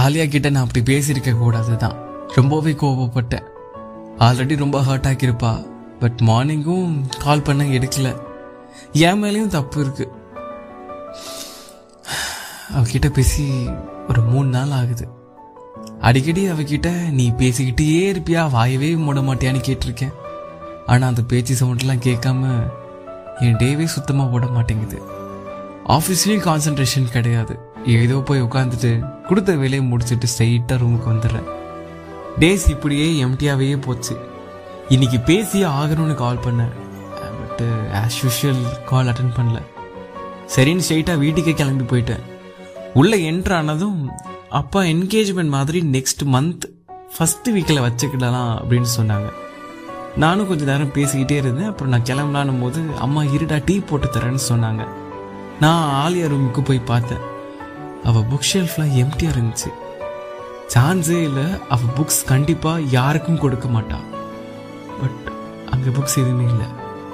ஆலியா கிட்ட நான் அப்படி பேசியிருக்க கூடாது தான் ரொம்பவே கோபப்பட்டேன் ஆல்ரெடி ரொம்ப ஹர்ட் ஆக்கியிருப்பா பட் மார்னிங்கும் கால் பண்ண எடுக்கல என் மேலேயும் தப்பு இருக்கு அவகிட்ட பேசி ஒரு மூணு நாள் ஆகுது அடிக்கடி அவகிட்ட நீ பேசிக்கிட்டே இருப்பியா வாயவே மூட மாட்டியான்னு கேட்டிருக்கேன் ஆனால் அந்த பேச்சு சவுண்ட்லாம் கேட்காம என் டேவே சுத்தமாக ஓட மாட்டேங்குது ஆஃபீஸ்லேயும் கான்சன்ட்ரேஷன் கிடையாது ஏதோ போய் உட்காந்துட்டு கொடுத்த வேலையை முடிச்சுட்டு ஸ்ட்ரைட்டாக ரூமுக்கு வந்துடுறேன் டேஸ் இப்படியே எம்டியாவே போச்சு இன்னைக்கு பேசியே ஆகணும்னு கால் பண்ணேன் பட்டு ஆஸ் யூஷுவல் கால் அட்டன் பண்ணல சரின்னு ஸ்ட்ரைட்டாக வீட்டுக்கே கிளம்பி போயிட்டேன் உள்ளே என்ட்ரு ஆனதும் அப்பா என்கேஜ்மெண்ட் மாதிரி நெக்ஸ்ட் மந்த் ஃபஸ்ட்டு வீக்கில் வச்சுக்கிடலாம் அப்படின்னு சொன்னாங்க நானும் கொஞ்ச நேரம் பேசிக்கிட்டே இருந்தேன் அப்புறம் நான் கிளம்பலான்னும் போது அம்மா இருடா டீ போட்டு தரேன்னு சொன்னாங்க நான் ஆலியா ரூமுக்கு போய் பார்த்தேன் அவள் புக் ஷெல்ஃப்லாம் எம்டியாக இருந்துச்சு சான்ஸே இல்லை அவள் புக்ஸ் கண்டிப்பாக யாருக்கும் கொடுக்க மாட்டா பட் அங்கே புக்ஸ் எதுவுமே இல்லை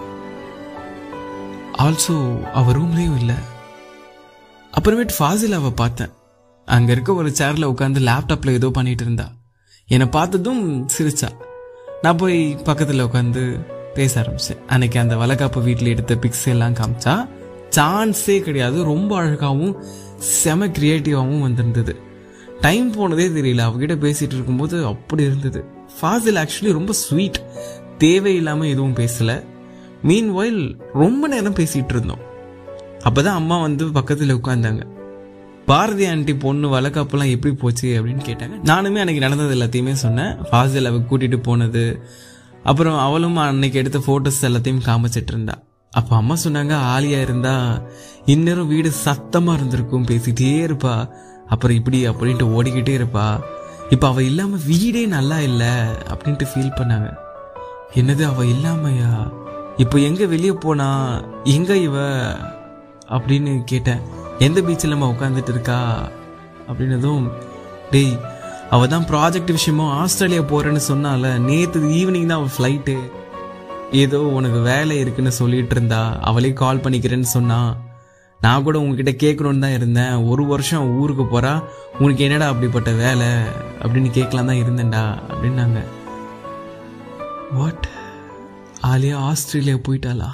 ஆல்சோ அவள் ரூம்லேயும் இல்லை அப்புறமேட்டு ஃபாசில் அவள் பார்த்தேன் அங்கே இருக்க ஒரு சேரில் உட்காந்து லேப்டாப்பில் ஏதோ பண்ணிட்டு இருந்தா என்னை பார்த்ததும் சிரிச்சா நான் போய் பக்கத்தில் உட்காந்து பேச ஆரம்பிச்சேன் அன்னைக்கு அந்த வளகாப்பு வீட்டில் எடுத்த பிக்ஸ் எல்லாம் காமிச்சா சான்ஸே கிடையாது ரொம்ப அழகாகவும் செம கிரியேட்டிவாகவும் வந்திருந்தது டைம் போனதே தெரியல அவகிட்ட பேசிட்டு இருக்கும்போது அப்படி இருந்தது ஃபாசில் ஆக்சுவலி ரொம்ப ஸ்வீட் தேவையில்லாமல் எதுவும் பேசல மீன் ஒயில் ரொம்ப நேரம் பேசிட்டு இருந்தோம் அப்பதான் அம்மா வந்து பக்கத்தில் உட்காந்தாங்க பாரதி ஆண்டி பொண்ணு வளக்காப்பெல்லாம் எப்படி போச்சு அப்படின்னு கேட்டாங்க நானுமே அன்னைக்கு நடந்தது எல்லாத்தையுமே சொன்னேன் ஃபாசில் அவ கூட்டிட்டு போனது அப்புறம் அவளும் அன்னைக்கு எடுத்த ஃபோட்டோஸ் எல்லாத்தையும் காமிச்சிட்டு இருந்தா அப்போ அம்மா சொன்னாங்க ஆலியா இருந்தா இந்நேரம் வீடு சத்தமா இருந்திருக்கும் பேசிட்டே இருப்பா அப்புறம் இப்படி அப்படின்ட்டு ஓடிக்கிட்டே இருப்பா இப்போ அவ இல்லாம வீடே நல்லா இல்லை அப்படின்ட்டு ஃபீல் பண்ணாங்க என்னது அவ இல்லாமையா இப்போ எங்க வெளியே போனா எங்க இவ அப்படின்னு கேட்டேன் எந்த பீச்சில் நம்ம உட்காந்துட்டு இருக்கா அப்படின்னதும் டேய் அவ தான் ப்ராஜெக்ட் விஷயமா ஆஸ்திரேலியா போறேன்னு சொன்னால நேற்று ஈவினிங் தான் அவள் ஃப்ளைட்டு ஏதோ உனக்கு வேலை இருக்குன்னு சொல்லிட்டு இருந்தா அவளே கால் பண்ணிக்கிறேன்னு சொன்னா நான் கூட உங்ககிட்ட கேட்கணுன்னு தான் இருந்தேன் ஒரு வருஷம் ஊருக்கு போறா உனக்கு என்னடா அப்படிப்பட்ட வேலை அப்படின்னு கேட்கலாம் தான் இருந்தேன்டா அப்படின்னாங்க வாட் ஆலியா ஆஸ்திரேலியா போயிட்டாளா